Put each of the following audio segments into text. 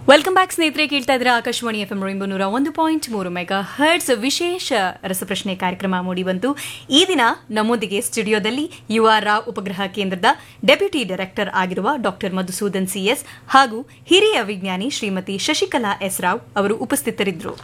welcome back ಸ್ನೇಹಿತರೆ ಕೇಳ್ತಾ ಇದ್ರೆ ಆಕಾಶವಾಣಿ ಎಫ್ ಎಂ ರೈಂಬೋ ನೂರ ಒಂದು ಪಾಯಿಂಟ್ ಮೂರು ಮೆಗಾ ಹರ್ಟ್ಸ್ ವಿಶೇಷ ರಸಪ್ರಶ್ನೆ ಕಾರ್ಯಕ್ರಮ ಮೂಡಿಬಂತು ಈ ದಿನ ನಮ್ಮೊಂದಿಗೆ ಸ್ಟುಡಿಯೋದಲ್ಲಿ ಯು ಆರ್ ರಾವ್ ಉಪಗ್ರಹ ಕೇಂದ್ರದ ಡೆಪ್ಯೂಟಿ ಡೈರೆಕ್ಟರ್ ಆಗಿರುವ ಡಾಕ್ಟರ್ ಮಧುಸೂದನ್ ಸಿಎಸ್ ಹಾಗೂ ಹಿರಿಯ ವಿಜ್ಞಾನಿ ಶ್ರೀಮತಿ ಶಶಿಕಲಾ ಎಸ್ ರಾವ್ ಅವರು ಉಪಸ್ಥಿತರಿದ್ದರು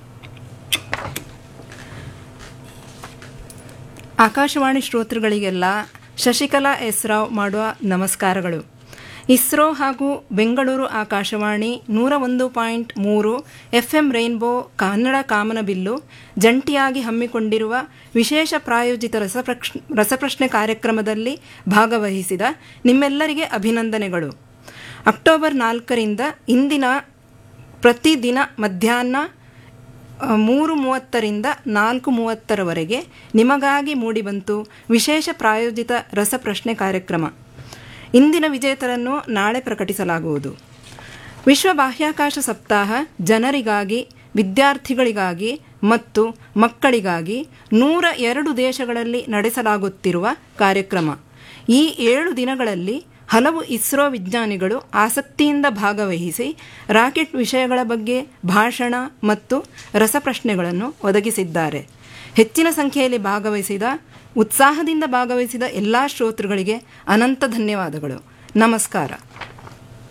ಆಕಾಶವಾಣಿ ಶ್ರೋತೃಗಳಿಗೆಲ್ಲ ಶಶಿಕಲಾ ಎಸ್ ರಾವ್ ಮಾಡುವ ನಮಸ್ಕಾರಗಳು ಇಸ್ರೋ ಹಾಗೂ ಬೆಂಗಳೂರು ಆಕಾಶವಾಣಿ ನೂರ ಒಂದು ಪಾಯಿಂಟ್ ಮೂರು ಎಫ್ ಎಂ ರೈನ್ಬೋ ಕನ್ನಡ ಕಾಮನಬಿಲ್ಲು ಜಂಟಿಯಾಗಿ ಹಮ್ಮಿಕೊಂಡಿರುವ ವಿಶೇಷ ಪ್ರಾಯೋಜಿತ ರಸಪ್ರಕ್ಷ ರಸಪ್ರಶ್ನೆ ಕಾರ್ಯಕ್ರಮದಲ್ಲಿ ಭಾಗವಹಿಸಿದ ನಿಮ್ಮೆಲ್ಲರಿಗೆ ಅಭಿನಂದನೆಗಳು ಅಕ್ಟೋಬರ್ ನಾಲ್ಕರಿಂದ ಇಂದಿನ ಪ್ರತಿದಿನ ಮಧ್ಯಾಹ್ನ ಆ, ಮೂರು ಮೂವತ್ತರಿಂದ ನಾಲ್ಕು ಮೂವತ್ತರವರೆಗೆ ನಿಮಗಾಗಿ ಮೂಡಿಬಂತು ವಿಶೇಷ ಪ್ರಾಯೋಜಿತ ರಸಪ್ರಶ್ನೆ ಕಾರ್ಯಕ್ರಮ ಇಂದಿನ ವಿಜೇತರನ್ನು ನಾಳೆ ಪ್ರಕಟಿಸಲಾಗುವುದು ವಿಶ್ವ ಬಾಹ್ಯಾಕಾಶ ಸಪ್ತಾಹ ಜನರಿಗಾಗಿ ವಿದ್ಯಾರ್ಥಿಗಳಿಗಾಗಿ ಮತ್ತು ಮಕ್ಕಳಿಗಾಗಿ ನೂರ ಎರಡು ದೇಶಗಳಲ್ಲಿ ನಡೆಸಲಾಗುತ್ತಿರುವ ಕಾರ್ಯಕ್ರಮ ಈ ಏಳು ದಿನಗಳಲ್ಲಿ ಹಲವು ಇಸ್ರೋ ವಿಜ್ಞಾನಿಗಳು ಆಸಕ್ತಿಯಿಂದ ಭಾಗವಹಿಸಿ ರಾಕೆಟ್ ವಿಷಯಗಳ ಬಗ್ಗೆ ಭಾಷಣ ಮತ್ತು ರಸಪ್ರಶ್ನೆಗಳನ್ನು ಒದಗಿಸಿದ್ದಾರೆ ಹೆಚ್ಚಿನ ಸಂಖ್ಯೆಯಲ್ಲಿ ಭಾಗವಹಿಸಿದ ಉತ್ಸಾಹದಿಂದ ಭಾಗವಹಿಸಿದ ಎಲ್ಲ ಶ್ರೋತೃಗಳಿಗೆ ಅನಂತ ಧನ್ಯವಾದಗಳು ನಮಸ್ಕಾರ